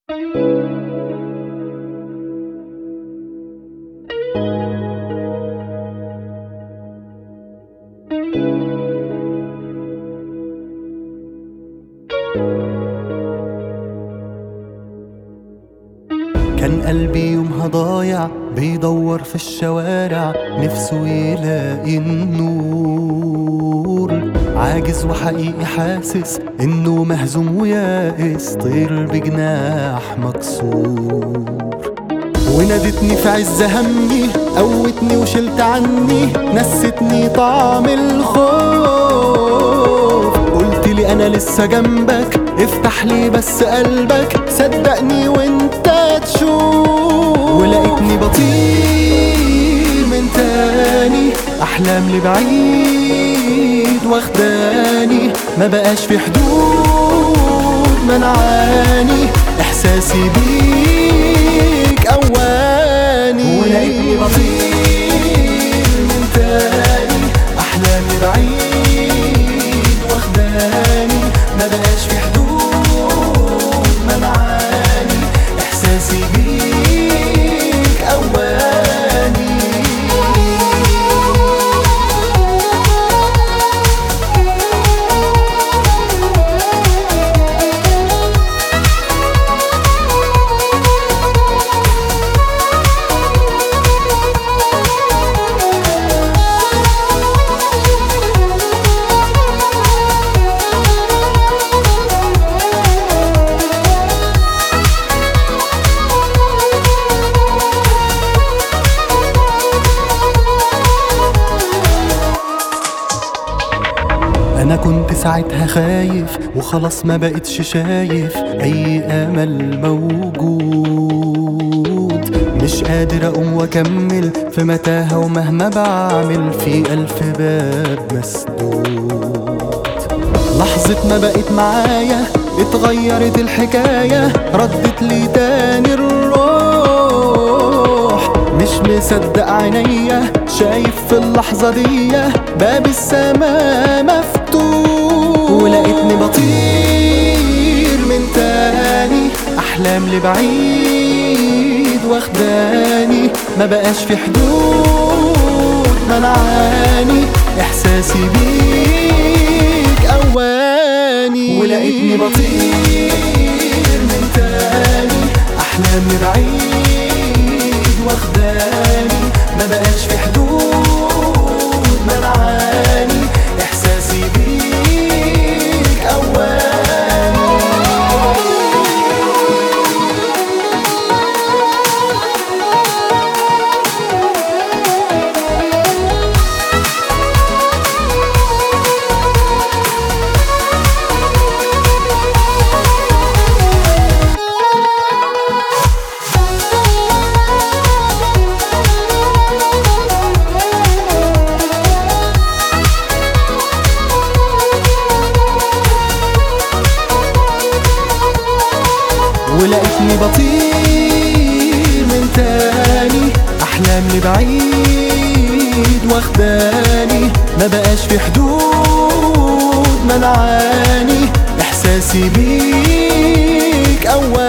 كان قلبي يومها ضايع بيدور في الشوارع نفسه يلاقي النور عاجز وحقيقي حاسس انه مهزوم ويائس طير بجناح مكسور ونادتني في عز همي قوتني وشلت عني نستني طعم الخوف قلت لي انا لسه جنبك افتح لي بس قلبك صدقني وانت تشوف ولقيتني بطير من تاني احلام لبعيد واخداني ما بقاش في حدود منعاني احساسي بيك اواني ولقيتني بطير من تاني احلامي بعيد واخداني ما بقاش في حدود منعاني احساسي بيك اواني انا كنت ساعتها خايف وخلاص ما بقتش شايف اي امل موجود مش قادر اقوم واكمل في متاهه ومهما بعمل في الف باب مسدود لحظة ما بقيت معايا اتغيرت الحكاية ردت لي تاني الروح مش مصدق عينيا شايف في اللحظة دي باب السما مفتوح ولقيتني بطير من تاني أحلام لبعيد واخداني ما بقاش في حدود منعاني إحساسي بيك أواني ولقيتني بطير من تاني أحلامي بعيد واخداني ما بقاش في حدود منعاني إحساسي بيك أواني ولقيتني بطير من تاني احلام لبعيد واخداني ما بقاش في حدود منعاني احساسي بيك اول